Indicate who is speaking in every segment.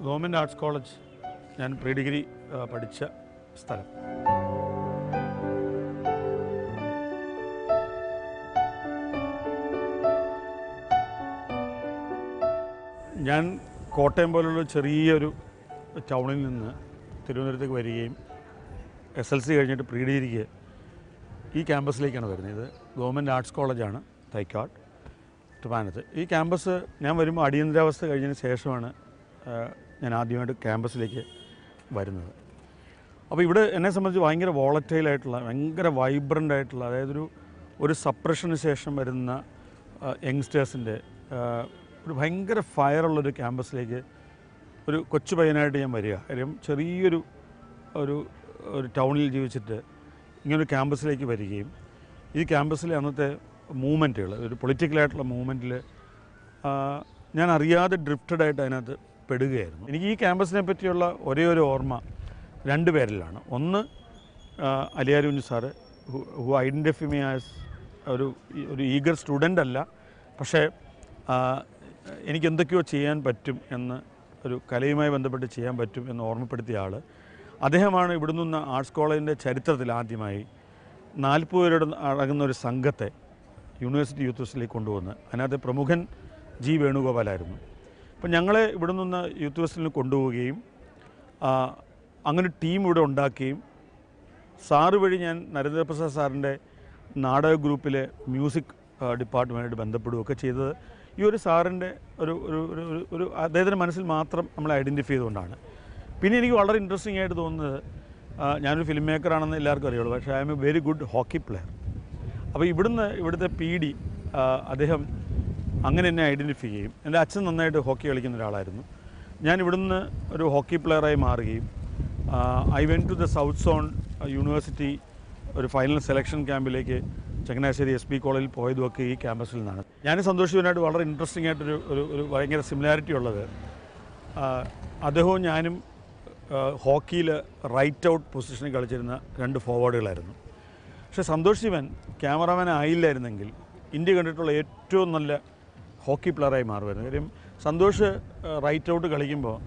Speaker 1: government arts college ഞാൻ pre degree ആ, പഠിച്ച സ്ഥലം ഞാൻ കോട്ടയം പോലുള്ള ചെറിയൊരു ടൗണിൽ നിന്ന് തിരുവനന്തപുരത്തേക്ക് വരികയും എസ് എൽ സി കഴിഞ്ഞിട്ട് പ്രീ ഡിഗ്രിക്ക് ഈ ക്യാമ്പസിലേക്കാണ് വരുന്നത് ഇത് ഗവൺമെൻറ് ആർട്സ് കോളേജാണ് തൈക്കാട് ട്രിവാൻഡ്രത്ത് ഈ ക്യാമ്പസ് ഞാൻ വരുമ്പോൾ അടിയന്തരാവസ്ഥ കഴിഞ്ഞതിന് ശേഷമാണ് ആ, ഞാൻ ആദ്യമായിട്ട് ക്യാമ്പസിലേക്ക് വരുന്നത് അപ്പോൾ ഇവിടെ എന്നെ സംബന്ധിച്ച് ഭയങ്കര volatile ആയിട്ടുള്ള ഭയങ്കര വൈബ്രൻ്റ് ആയിട്ടുള്ള അതായത് ഒരു ഒരു സപ്രഷന് ശേഷം വരുന്ന യങ്സ്റ്റേഴ്സിൻ്റെ ഒരു ഭയങ്കര ഫയറുള്ളൊരു ക്യാമ്പസിലേക്ക് ഒരു കൊച്ചു പയ്യനായിട്ട് ഞാൻ വരിക കാര്യം ചെറിയൊരു ഒരു ഒരു ടൗണിൽ ജീവിച്ചിട്ട് ഇങ്ങനൊരു ക്യാമ്പസിലേക്ക് വരികയും ഈ ക്യാമ്പസിലെ അന്നത്തെ മൂവ്മെൻറ്റുകൾ ഒരു പൊളിറ്റിക്കലായിട്ടുള്ള മൂവ്മെൻറ്റിൽ ഞാൻ അറിയാതെ ഡ്രിഫ്റ്റഡ് ആയിട്ട് അതിനകത്ത് പെടുകയായിരുന്നു എനിക്ക് ഈ ക്യാമ്പസിനെ പറ്റിയുള്ള ഒരേ ഒരു ഓർമ്മ രണ്ട് പേരിലാണ് ഒന്ന് അലിയാരുഞ്ഞ് sir who identify me as ഒരു ഒരു ഈഗർ സ്റ്റുഡൻ്റ് അല്ല പക്ഷേ ആ, എനിക്ക് എന്തൊക്കെയോ ചെയ്യാൻ പറ്റും എന്ന് ഒരു കലയുമായി ബന്ധപ്പെട്ട് ചെയ്യാൻ പറ്റും എന്ന് ഓർമ്മപ്പെടുത്തിയ ആൾ അദ്ദേഹമാണ് ഇവിടെ നിന്ന് ആർട്സ് കോളേജിൻ്റെ ചരിത്രത്തിൽ ആദ്യമായി നാൽപ്പത് പേരുടെ അടങ്ങുന്ന ഒരു സംഘത്തെ യൂണിവേഴ്സിറ്റി യൂത്ത് ഫെസ്റ്റിലേക്ക് കൊണ്ടുവന്ന് അതിനകത്ത് പ്രമുഖൻ ജി വേണുഗോപാലായിരുന്നു അപ്പം ഞങ്ങളെ ഇവിടെ നിന്ന് യൂത്ത് ഫെസ്റ്റിന് കൊണ്ടുപോവുകയും ആ, അങ്ങനെ ഒരു ടീം ഇവിടെ ഉണ്ടാക്കുകയും സാറ് വഴി ഞാൻ നരേന്ദ്രപ്രസാദ് സാറിൻ്റെ നാടക ഗ്രൂപ്പിലെ മ്യൂസിക് ഡിപ്പാർട്ട്മെൻറ്റായിട്ട് ബന്ധപ്പെടുകയൊക്കെ ചെയ്തത് ഈ ഒരു സാറിൻ്റെ ഒരു ഒരു ഒരു ഒരു- ഒരു അദ്ദേഹത്തിൻ്റെ മനസ്സിൽ മാത്രം നമ്മളെ ഐഡൻറ്റിഫൈ ചെയ്തുകൊണ്ടാണ് പിന്നെ എനിക്ക് വളരെ ഇൻട്രസ്റ്റിംഗ് ആയിട്ട് തോന്നുന്നത് ആ, ഞാനൊരു ഫിലിം മേക്കറാണെന്ന് എല്ലാവർക്കും അറിയുള്ളൂ പക്ഷേ I am a very good hockey player അപ്പോൾ ഇവിടുന്ന് ഇവിടുത്തെ പി ഡി അദ്ദേഹം അങ്ങനെ എന്നെ ഐഡൻറ്റിഫൈ ചെയ്യും എൻ്റെ അച്ഛൻ നന്നായിട്ട് ഹോക്കി കളിക്കുന്ന ഒരാളായിരുന്നു ഞാൻ ഇവിടുന്ന് ഒരു ഹോക്കി പ്ലെയറായി മാറുകയും I went to the south zone university ഒരു ഫൈനൽ സെലക്ഷൻ ക്യാമ്പിലേക്ക് ചങ്ങനാശ്ശേരി എസ് പി കോളേജിൽ പോയതുമൊക്കെ ഈ ക്യാമ്പസിൽ നിന്നാണ് ഞാൻ സന്തോഷിവനായിട്ട് വളരെ ഇൻട്രസ്റ്റിംഗ് ആയിട്ടൊരു ഒരു ഒരു ഭയങ്കര സിമിലാരിറ്റി ഉള്ളത് ആ, അദ്ദേഹവും ഞാനും ഹോക്കിയിൽ റൈറ്റ് ഔട്ട് പൊസിഷനിൽ കളിച്ചിരുന്ന രണ്ട് ഫോർവേഡുകളായിരുന്നു പക്ഷേ സന്തോഷ് ശിവൻ ക്യാമറാമാൻ ആയില്ലായിരുന്നെങ്കിൽ ഇന്ത്യ കണ്ടിട്ടുള്ള ഏറ്റവും നല്ല ഹോക്കി പ്ലെയറായി മാറുമായിരുന്നു കാര്യം സന്തോഷ് റൈറ്റ് ഔട്ട് കളിക്കുമ്പോൾ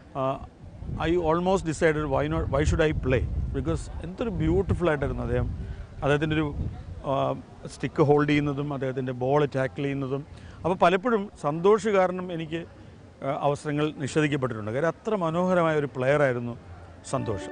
Speaker 1: I almost decided why not why should I play because എന്തൊരു ബ്യൂട്ടിഫുൾ ആയിട്ടായിരുന്നു അദ്ദേഹം അദ്ദേഹത്തിൻ്റെ ഒരു സ്റ്റിക്ക് ഹോൾഡ് ചെയ്യുന്നതും അദ്ദേഹത്തിൻ്റെ ബോൾ ടാക്കിൾ ചെയ്യുന്നതും അപ്പോൾ പലപ്പോഴും സന്തോഷ് കാരണം എനിക്ക് ആ, അവസരങ്ങൾ നിഷേധിക്കപ്പെട്ടിട്ടുണ്ട് കാര്യം അത്ര മനോഹരമായ ഒരു പ്ലെയർ ആയിരുന്നു സന്തോഷ്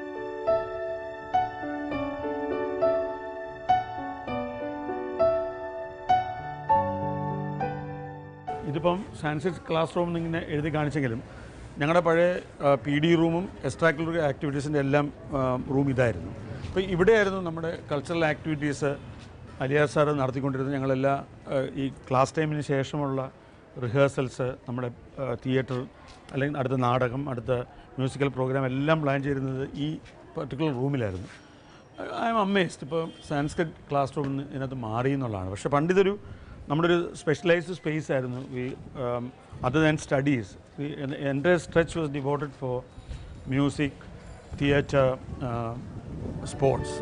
Speaker 1: ഇതിപ്പം സാൻസിസ് ക്ലാസ് റൂം എന്നിങ്ങനെ എഴുതി കാണിച്ചെങ്കിലും ഞങ്ങളുടെ പഴയ പി ഡി റൂമും എക്സ്ട്രാ കരിക്കുലർ ആക്ടിവിറ്റീസിൻ്റെ എല്ലാം റൂം ഇതായിരുന്നു അപ്പോൾ ഇവിടെയായിരുന്നു നമ്മുടെ കൾച്ചറൽ ആക്ടിവിറ്റീസ് അലിയാർ സാറ് നടത്തിക്കൊണ്ടിരുന്നത് ഞങ്ങളെല്ലാ ആ, ഈ ക്ലാസ് ടൈമിന് ശേഷമുള്ള റിഹേഴ്സൽസ് നമ്മുടെ തിയേറ്റർ അല്ലെങ്കിൽ അടുത്ത നാടകം അടുത്ത മ്യൂസിക്കൽ പ്രോഗ്രാം എല്ലാം പ്ലാൻ ചെയ്തിരുന്നത് ഈ പർട്ടിക്കുലർ റൂമിലായിരുന്നു ഐ എം അമ്മേസ്ഡ് ഇപ്പോൾ സാൻസ്ക്രിറ്റ് ക്ലാസ് റൂമിൽ നിന്ന് ഇതിനകത്ത് മാറി എന്നുള്ളതാണ് പക്ഷേ പണ്ടിതൊരു നമ്മുടെ ഒരു സ്പെഷ്യലൈസ്ഡ് സ്പേസ് ആയിരുന്നു വി അതർ ദാൻ സ്റ്റഡീസ് എൻ്റെ stretch was devoted for music theatre sports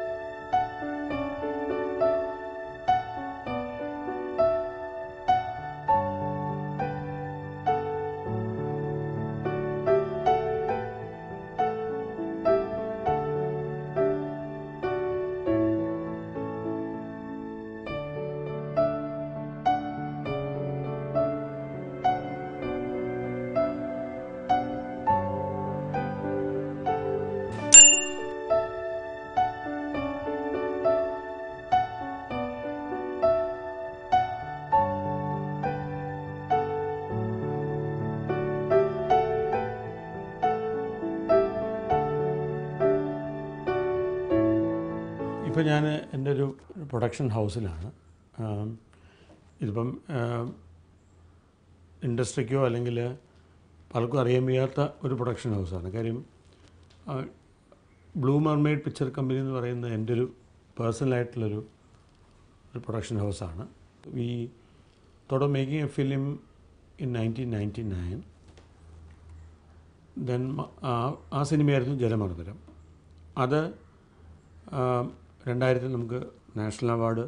Speaker 1: ഇപ്പോൾ ഞാൻ എൻ്റെ ഒരു പ്രൊഡക്ഷൻ ഹൗസിലാണ് ആം, ഇതിപ്പം ഇൻഡസ്ട്രിക്കോ അല്ലെങ്കിൽ പലർക്കും അറിയാൻ വയ്യാത്ത ഒരു പ്രൊഡക്ഷൻ ഹൗസാണ് കാര്യം ബ്ലൂ മർമെയ്ഡ് പിക്ചർ കമ്പനി എന്ന് പറയുന്നത് എൻ്റെ ഒരു പേഴ്സണലായിട്ടുള്ളൊരു ഒരു പ്രൊഡക്ഷൻ ഹൗസാണ് we thought of making a film in nineteen ninety nine then ആ സിനിമയായിരുന്നു ജലമർദ്ദരം അത് രണ്ടായിരത്തിൽ നമുക്ക് നാഷണൽ അവാർഡ്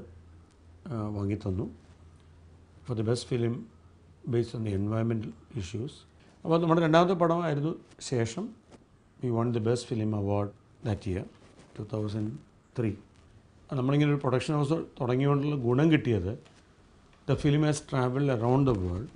Speaker 1: വാങ്ങിത്തന്നു for the best film based on the environmental issues അപ്പോൾ നമ്മുടെ രണ്ടാമത്തെ പടമായിരുന്നു ശേഷം we won the best film award that year two thousand three നമ്മളിങ്ങനെ ഒരു പ്രൊഡക്ഷൻ ഹൗസ് തുടങ്ങിയോണ്ടുള്ള ഗുണം കിട്ടിയത് the film has travelled around the world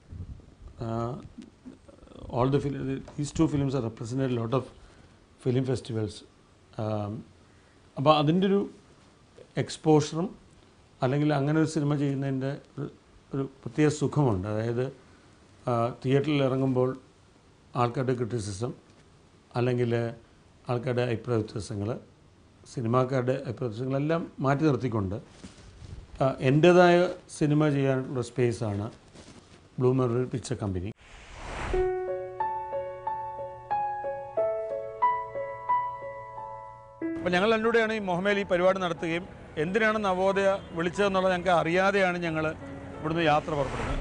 Speaker 1: all the fil- these two films are represented a lot of film festivals അപ്പോൾ അതിൻ്റെ ഒരു എക്സ്പോഷറും അല്ലെങ്കിൽ അങ്ങനെ ഒരു സിനിമ ചെയ്യുന്നതിൻ്റെ ഒരു- ഒരു പ്രത്യേക സുഖമുണ്ട് അതായത് തിയേറ്ററിൽ ഇറങ്ങുമ്പോൾ ആൾക്കാരുടെ ക്രിറ്റിസിസം അല്ലെങ്കിൽ ആൾക്കാരുടെ അഭിപ്രായ വ്യത്യാസങ്ങൾ സിനിമാക്കാരുടെ അഭിപ്രായ വ്യത്യാസങ്ങളെല്ലാം മാറ്റി നിർത്തിക്കൊണ്ട് ആ, എൻ്റേതായ സിനിമ ചെയ്യാനുള്ള സ്പേസാണ് ബ്ലൂ മെറിൽ പിക്ചർ കമ്പനി അപ്പോൾ ഞങ്ങൾ രണ്ടുകൂടെയാണ് ഈ മൊഹമേൽ ഈ പരിപാടി നടത്തുകയും എന്തിനാണ് നവോദയ വിളിച്ചതെന്നുള്ളത് ഞങ്ങൾക്ക് അറിയാതെയാണ് ഞങ്ങൾ ഇവിടുന്ന് യാത്ര പുറപ്പെടുന്നത്